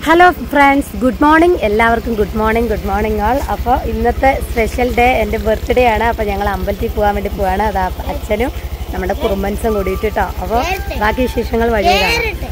Hello friends good morning എല്ലാവർക്കും good morning good morning all അപ്പോൾ ഇന്നത്തെ സ്പെഷ്യൽ ഡേ എൻ്റെ ബർത്ത്ഡേ ആണ് അപ്പോൾ ഞങ്ങൾ അമ്പലത്തിൽ പോകാൻ വേണ്ടി പോവാണ് അത് അച്ഛനും നമ്മുടെ കുറുമ്പൻസും കൂടിയിട്ട് കേട്ടോ അപ്പോൾ ബാക്കി വിശേഷങ്ങൾ വഴിയെ കാണാം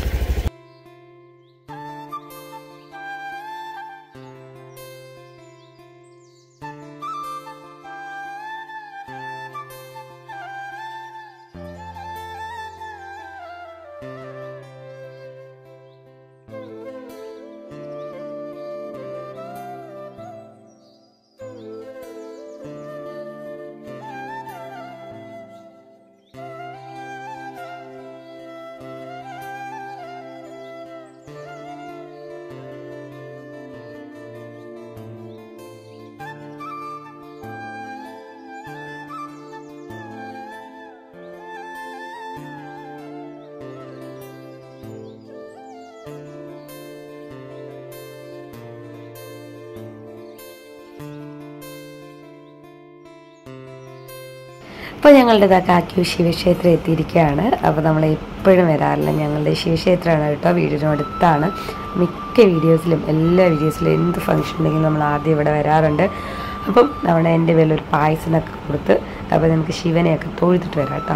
ഇപ്പോൾ ഞങ്ങളുടെ ഇതാ കാക്കു ശിവക്ഷേത്രം എത്തിയിരിക്കുകയാണ് അപ്പോൾ നമ്മൾ എപ്പോഴും വരാറില്ല ഞങ്ങളുടെ ശിവക്ഷേത്രമാണ് കേട്ടോ വീടിനും അടുത്താണ് മിക്ക വീഡിയോസിലും എല്ലാ വീഡിയോസിലും എന്ത് ഫംഗ്ഷൻ ഉണ്ടെങ്കിലും നമ്മൾ ആദ്യം ഇവിടെ വരാറുണ്ട് അപ്പം നമ്മുടെ എൻ്റെ പേരിൽ ഒരു പായസമൊക്കെ കൊടുത്ത് അപ്പോൾ നമുക്ക് ശിവനെയൊക്കെ തൊഴുതിട്ട് വരാം കേട്ടോ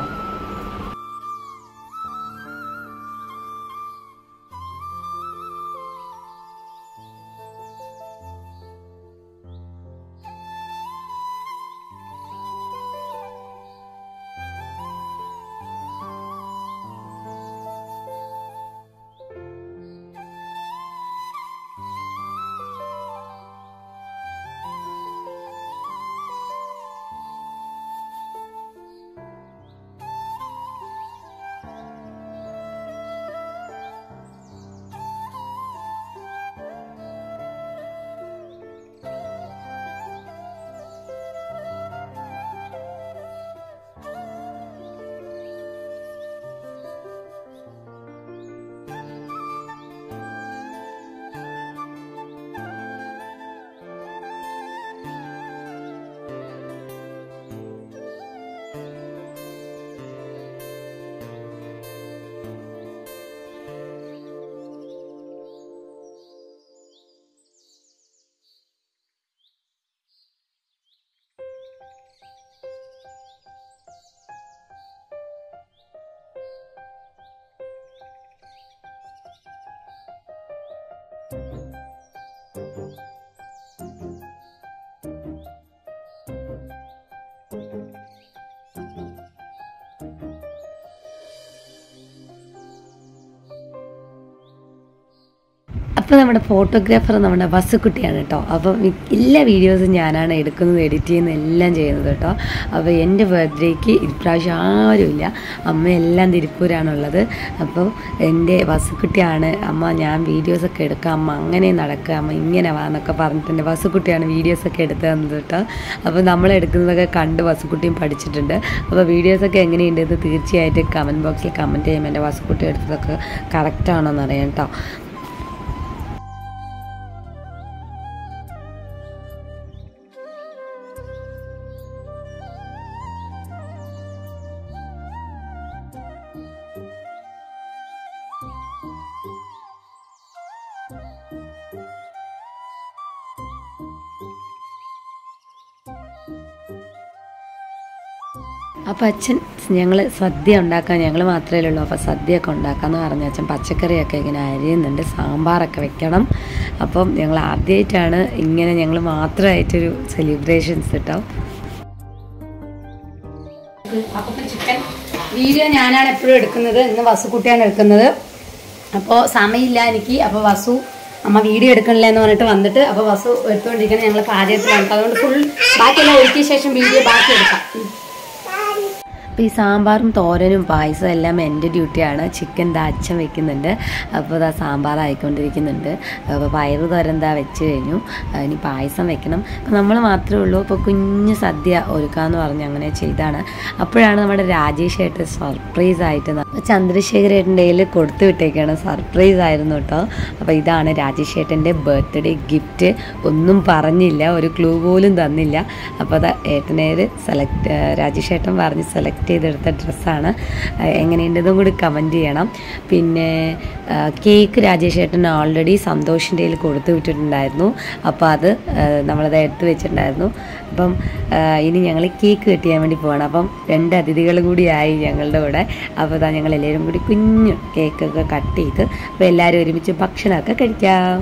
അപ്പോൾ നമ്മുടെ ഫോട്ടോഗ്രാഫർ നമ്മുടെ വസുക്കുട്ടിയാണ് കേട്ടോ അപ്പം മി- എല്ലാ വീഡിയോസും ഞാനാണ് എടുക്കുന്നത് എഡിറ്റ് ചെയ്യുന്നത് എല്ലാം ചെയ്യുന്നത് കേട്ടോ അപ്പോൾ എൻ്റെ ബർത്ത്ഡേക്ക് ഇപ്രാവശ്യം ആരുമില്ല അമ്മ എല്ലാം തിരുപ്പൂരാണുള്ളത് അപ്പോൾ എൻ്റെ വസുക്കുട്ടിയാണ് അമ്മ ഞാൻ വീഡിയോസൊക്കെ എടുക്കാം അമ്മ അങ്ങനെ നടക്കുക അമ്മ ഇങ്ങനെ വാ എന്നൊക്കെ പറഞ്ഞിട്ടുണ്ട് വസുക്കുട്ടിയാണ് വീഡിയോസൊക്കെ എടുത്തു തന്നത് കേട്ടോ അപ്പോൾ നമ്മൾ എടുക്കുന്നതൊക്കെ കണ്ട് വസുക്കുട്ടിയും പഠിച്ചിട്ടുണ്ട് അപ്പോൾ വീഡിയോസൊക്കെ എങ്ങനെയുണ്ട് ഇത് തീർച്ചയായിട്ടും കമൻറ്റ് ബോക്സിൽ കമൻറ്റ് ചെയ്യുമ്പോൾ എൻ്റെ വസുക്കുട്ടി എടുത്തതൊക്കെ കറക്റ്റാണോ എന്ന് അറിയാം കേട്ടോ അപ്പം അച്ഛൻ ഞങ്ങൾ സദ്യ ഉണ്ടാക്കാൻ ഞങ്ങൾ മാത്രമേ ഉള്ളൂ അപ്പോൾ സദ്യയൊക്കെ ഉണ്ടാക്കാമെന്ന് പറഞ്ഞ അച്ഛൻ പച്ചക്കറിയൊക്കെ ഇങ്ങനെ അരിയുന്നുണ്ട് സാമ്പാറൊക്കെ വെക്കണം അപ്പം ഞങ്ങൾ ആദ്യമായിട്ടാണ് ഇങ്ങനെ ഞങ്ങൾ മാത്രമായിട്ടൊരു സെലിബ്രേഷൻസ് കേട്ടോ അപ്പോൾ ചിക്കൻ വീഡിയോ ഞാനാണ് എപ്പോഴും എടുക്കുന്നത് ഇന്ന് വസുക്കുട്ടിയാണ് എടുക്കുന്നത് അപ്പോൾ സമയമില്ല എനിക്ക് അപ്പോൾ വസു അമ്മ വീഡിയോ എടുക്കണില്ല എന്ന് പറഞ്ഞിട്ട് വന്നിട്ട് അപ്പോൾ വസു എടുത്തുകൊണ്ടിരിക്കുന്നത് ഞങ്ങൾ പാചകത്തിലാണ് അതുകൊണ്ട് ഫുൾ ബാക്കിയെല്ലാം ഒരുക്കിയ ശേഷം വീഡിയോ ബാക്കി എടുക്കാം ഉം. അപ്പോൾ ഈ സാമ്പാറും തോരനും പായസവും എല്ലാം എൻ്റെ ഡ്യൂട്ടിയാണ് ചിക്കൻ ദാ അച്ഛൻ വെക്കുന്നുണ്ട് അപ്പോൾ ഇതാ സാമ്പാർ ആയിക്കൊണ്ടിരിക്കുന്നുണ്ട് അപ്പോൾ പയറ് തോരൻ ദാ വെച്ച് കഴിഞ്ഞു ആ, ഇനി പായസം വെക്കണം അപ്പോൾ നമ്മൾ മാത്രമേ ഉള്ളൂ അപ്പോൾ കുഞ്ഞ് സദ്യ ഒരുക്കാമെന്ന് പറഞ്ഞ് അങ്ങനെ ചെയ്താണ് അപ്പോഴാണ് നമ്മുടെ രാജേഷ് ഏട്ടൻ സർപ്രൈസ് ആയിട്ട് ന- ചന്ദ്രശേഖര ഏട്ടൻ്റെ കയ്യിൽ കൊടുത്തു വിട്ടേക്കാണ് സർപ്രൈസ് ആയിരുന്നു കേട്ടോ അപ്പോൾ ഇതാണ് രാജേഷ് ഏട്ടൻ്റെ ബർത്ത്ഡേ ഗിഫ്റ്റ് ഒന്നും പറഞ്ഞില്ല ഒരു ക്ലൂ പോലും തന്നില്ല അപ്പോൾ അത് ഏട്ടനേര് സെലക്ട് രാജേഷ് ഏട്ടൻ പറഞ്ഞ് സെലക്ട് സെലക്ട് ചെയ്തെടുത്ത ഡ്രസ്സാണ് എങ്ങനെയുണ്ടെന്നും കൂടി കമൻറ്റ് ചെയ്യണം പിന്നെ ആ, കേക്ക് രാജേഷ് ഏട്ടൻ ഓൾറെഡി സന്തോഷിൻ്റെ കയ്യിൽ കൊടുത്തു വിട്ടിട്ടുണ്ടായിരുന്നു അപ്പോൾ അത് ആ, നമ്മളത് എടുത്ത് വെച്ചിട്ടുണ്ടായിരുന്നു അപ്പം ആ, ഇനി ഞങ്ങൾ കേക്ക് കട്ട് ചെയ്യാൻ വേണ്ടി പോവാണ് അപ്പം രണ്ട് അതിഥികൾ കൂടിയായി ഞങ്ങളുടെ കൂടെ അപ്പോൾ ഇതാ ഞങ്ങൾ എല്ലാവരും കൂടി കുഞ്ഞു കേക്കൊക്കെ കട്ട് ചെയ്ത് അപ്പോൾ എല്ലാവരും ഒരുമിച്ച് ഭക്ഷണമൊക്കെ കഴിക്കാം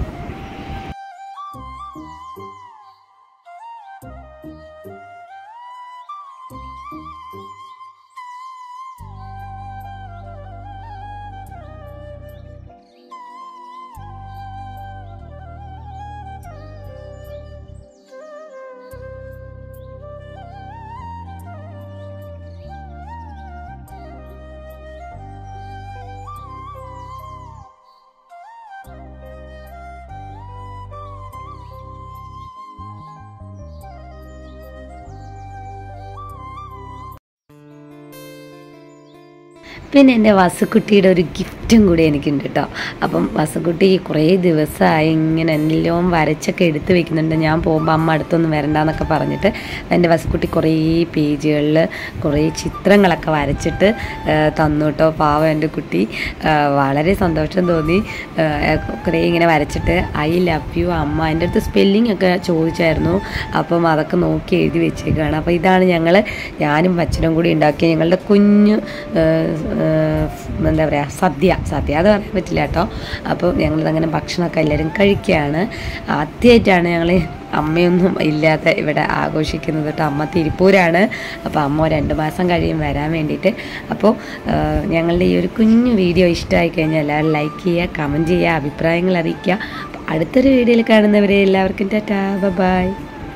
പിന്നെ എൻ്റെ വസുക്കുട്ടിയുടെ ഒരു ഗിഫ്റ്റും കൂടി എനിക്കുണ്ട് കേട്ടോ അപ്പം വസുക്കുട്ടി കുറേ ദിവസമായി ഇങ്ങനെ എല്ലാം വരച്ചൊക്കെ എടുത്ത് വെക്കുന്നുണ്ട് ഞാൻ പോകുമ്പോൾ അമ്മ അടുത്തൊന്നും വരണ്ടെന്നൊക്കെ പറഞ്ഞിട്ട് എൻ്റെ വസുക്കുട്ടി കുറേ പേജുകളിൽ കുറേ ചിത്രങ്ങളൊക്കെ വരച്ചിട്ട് ആ, തന്നു കേട്ടോ പാവം എൻ്റെ കുട്ടി ആ, വളരെ സന്തോഷം തോന്നി ആ, കുറേ ഇങ്ങനെ വരച്ചിട്ട് ഐ ലവ് യു അമ്മ എൻ്റെ അടുത്ത് സ്പെല്ലിംഗ് ഒക്കെ ചോദിച്ചായിരുന്നു അപ്പം അതൊക്കെ നോക്കി എഴുതി വെച്ചേക്കാണ് അപ്പോൾ ഇതാണ് ഞങ്ങൾ ഞാനും അച്ഛനും കൂടി ഉണ്ടാക്കിയ ഞങ്ങളുടെ കുഞ്ഞു ആ, ആ, എന്താ പറയുക സദ്യ സദ്യ അത് പറയാൻ പറ്റില്ല കേട്ടോ അപ്പോൾ ഞങ്ങളിതങ്ങനെ ഭക്ഷണമൊക്കെ എല്ലാവരും കഴിക്കുകയാണ് ആദ്യമായിട്ടാണ് ഞങ്ങൾ അമ്മയൊന്നും ഇല്ലാതെ ഇവിടെ ആഘോഷിക്കുന്നത് കേട്ടോ അമ്മ തിരുപ്പൂരാണ് അപ്പോൾ അമ്മ രണ്ട് മാസം കഴിയും വരാൻ വേണ്ടിയിട്ട് അപ്പോൾ ആ, ഞങ്ങളുടെ ഈ ഒരു കുഞ്ഞു വീഡിയോ ഇഷ്ടമായി കഴിഞ്ഞാൽ എല്ലാവരും ലൈക്ക് ചെയ്യുക കമൻറ്റ് ചെയ്യുക അഭിപ്രായങ്ങൾ അറിയിക്കുക അപ്പോൾ അടുത്തൊരു വീഡിയോയിൽ കാണുന്നവരെ എല്ലാവർക്കും ടാറ്റാ ബൈ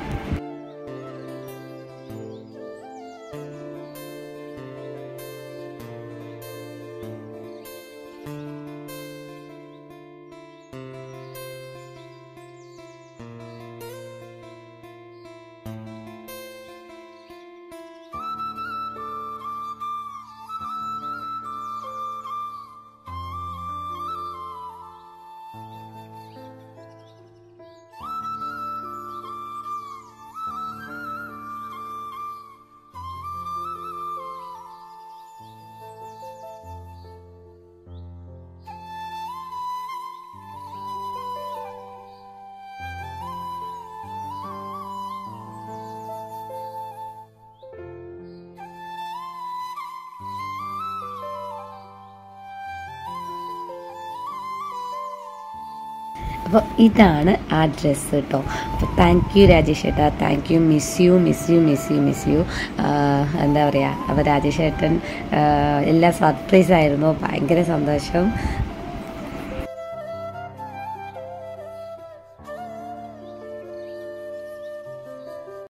അപ്പോൾ ഇതാണ് ആ ഡ്രസ്സ് കേട്ടോ അപ്പോൾ താങ്ക് യു രാജേഷ് ഏട്ടാ thank you miss you miss you miss you miss you എന്താ പറയുക അപ്പോൾ രാജേഷ് ഏട്ടൻ ആഹ് എല്ലാം സർപ്രൈസ് ആയിരുന്നു ഭയങ്കര സന്തോഷം